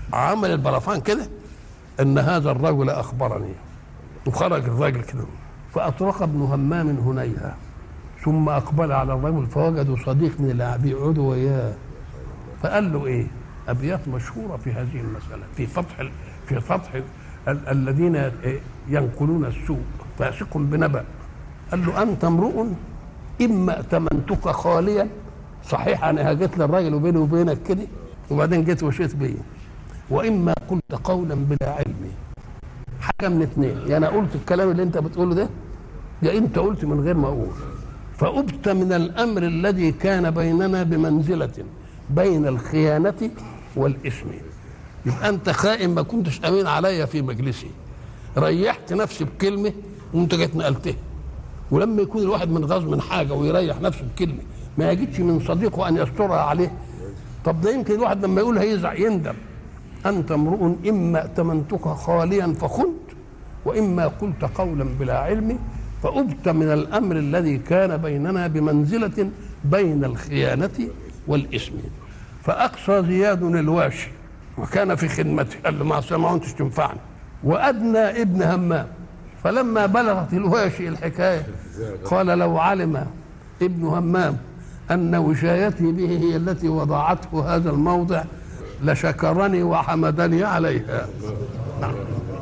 عمل البرفان كده ان هذا الرجل اخبرني وخرج الراجل كده فاطرق ابن همام هنيها ثم اقبل على الرجل فوجدوا صديق من اللي بيقعدوا وياه فقال له ايه ابيات مشهوره في هذه المساله في فتح ال- في فتح ال- الذين إيه؟ ينقلون السوء فاسق بنبأ قال له انت امرؤ اما ائتمنتك خاليا صحيح انا هجيت للراجل وبيني وبينك كده وبعدين جيت وشيت بيه واما قلت قولا بلا علم حاجه من اثنين يا انا قلت الكلام اللي انت بتقوله ده يا انت قلت من غير ما اقول فأبت من الامر الذي كان بيننا بمنزله بين الخيانه والاثم يبقى انت خائن ما كنتش امين عليا في مجلسي ريحت نفسي بكلمه وانت جيت نقلتها ولما يكون الواحد من غاز من حاجه ويريح نفسه بكلمه ما يجدش من صديقه ان يسترها عليه طب ده يمكن الواحد لما يقول هيزعل يندم انت امرؤ اما ائتمنتك خاليا فخنت واما قلت قولا بلا علم فأبت من الامر الذي كان بيننا بمنزله بين الخيانه والاثم فاقصى زياد الواشي وكان في خدمته قال له ما ما انتش تنفعني وادنى ابن همام فلما بلغت الواشي الحكايه قال لو علم ابن همام ان وشايتي به هي التي وضعته هذا الموضع لشكرني وحمدني عليها نعم.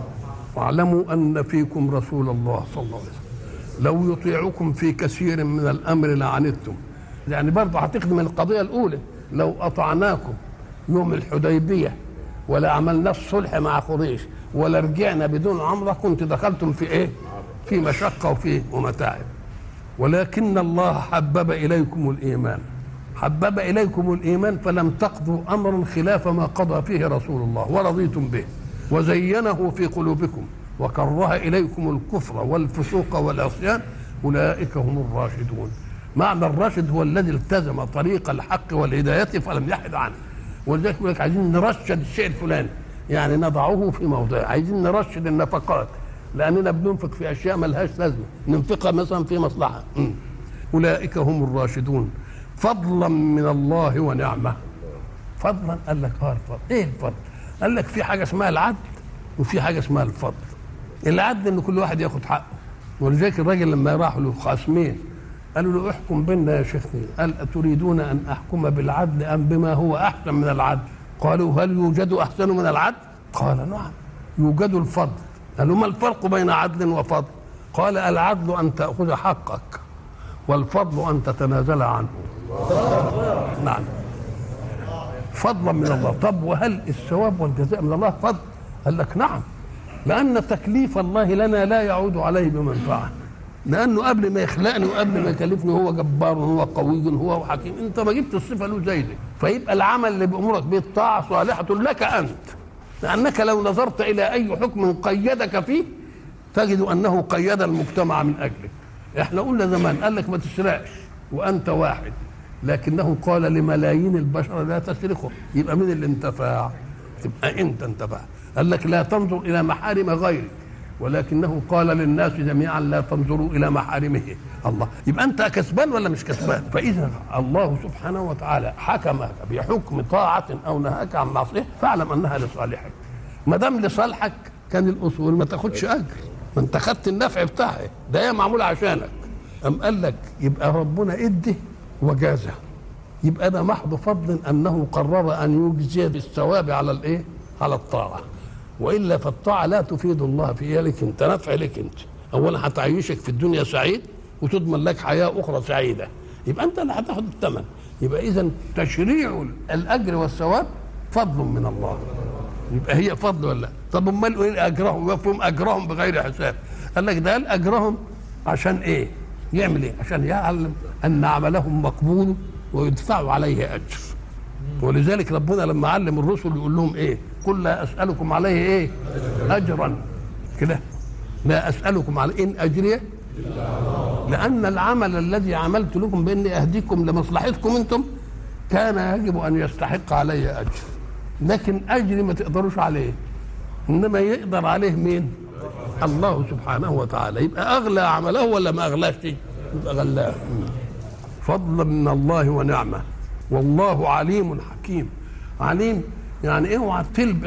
واعلموا ان فيكم رسول الله صلى الله عليه وسلم لو يطيعكم في كثير من الامر لعنتم يعني برضه هتخدم القضيه الاولى لو اطعناكم يوم الحديبيه ولا عملنا الصلح مع قريش ولا رجعنا بدون عمره كنت دخلتم في ايه؟ في مشقه وفي ومتاعب ولكن الله حبب اليكم الايمان حبب اليكم الايمان فلم تقضوا امرا خلاف ما قضى فيه رسول الله ورضيتم به وزينه في قلوبكم وكره اليكم الكفر والفسوق والعصيان اولئك هم الراشدون معنى الراشد هو الذي التزم طريق الحق والهدايه فلم يحد عنه ولذلك يقول لك عايزين نرشد الشيء الفلاني يعني نضعه في موضعه عايزين نرشد النفقات لاننا بننفق في اشياء ملهاش لازمه ننفقها مثلا في مصلحه م. اولئك هم الراشدون فضلا من الله ونعمه فضلا قال لك اه الفضل ايه الفضل قال لك في حاجه اسمها العدل وفي حاجه اسمها الفضل العدل ان كل واحد ياخد حقه ولذلك الراجل لما راحوا له خصمين قالوا له احكم بيننا يا شيخنا قال اتريدون ان احكم بالعدل ام بما هو احسن من العدل قالوا هل يوجد احسن من العدل قال نعم يوجد الفضل قالوا ما الفرق بين عدل وفضل قال العدل ان تاخذ حقك والفضل ان تتنازل عنه نعم فضلا من الله طب وهل الثواب والجزاء من الله فضل قال لك نعم لأن تكليف الله لنا لا يعود عليه بمنفعة لأنه قبل ما يخلقني وقبل ما يكلفني هو جبار هو قوي هو حكيم أنت ما جبت الصفة له زي دي فيبقى العمل اللي بأمرك به الطاعة صالحة لك أنت لأنك لو نظرت إلى أي حكم قيدك فيه تجد أنه قيد المجتمع من أجلك احنا قلنا زمان قال لك ما تسرقش وأنت واحد لكنه قال لملايين البشر لا تسرقوا يبقى مين اللي انتفع تبقى انت انتفع قال لك لا تنظر الى محارم غيرك ولكنه قال للناس جميعا لا تنظروا الى محارمه الله يبقى انت كسبان ولا مش كسبان فاذا الله سبحانه وتعالى حكمك بحكم طاعه او نهاك عن معصيه فاعلم انها لصالحك ما دام لصالحك كان الاصول ما تاخدش اجر ما انت خدت النفع بتاعه ده هي معموله عشانك ام قال لك يبقى ربنا ادي وجازه يبقى ده محض فضل انه قرر ان يجزي بالثواب على الايه؟ على الطاعه والا فالطاعه لا تفيد الله في إيه لك انت نفع لك انت اولا هتعيشك في الدنيا سعيد وتضمن لك حياه اخرى سعيده يبقى انت اللي هتاخد الثمن يبقى اذا تشريع الاجر والثواب فضل من الله يبقى هي فضل ولا لا؟ طب امال ايه اجرهم وفهم اجرهم بغير حساب قال لك ده قال اجرهم عشان ايه يعمل ايه عشان يعلم ان عملهم مقبول ويدفعوا عليه اجر ولذلك ربنا لما علم الرسل يقول لهم ايه قل لا اسالكم عليه ايه اجرا كده لا اسالكم على ان اجري لان العمل الذي عملت لكم باني اهديكم لمصلحتكم انتم كان يجب ان يستحق علي اجر لكن اجري ما تقدروش عليه انما يقدر عليه مين الله سبحانه وتعالى يبقى اغلى عمله ولا ما اغلاش يبقى غلاه فضلا من الله ونعمه والله عليم حكيم عليم يعني اوعى تلبس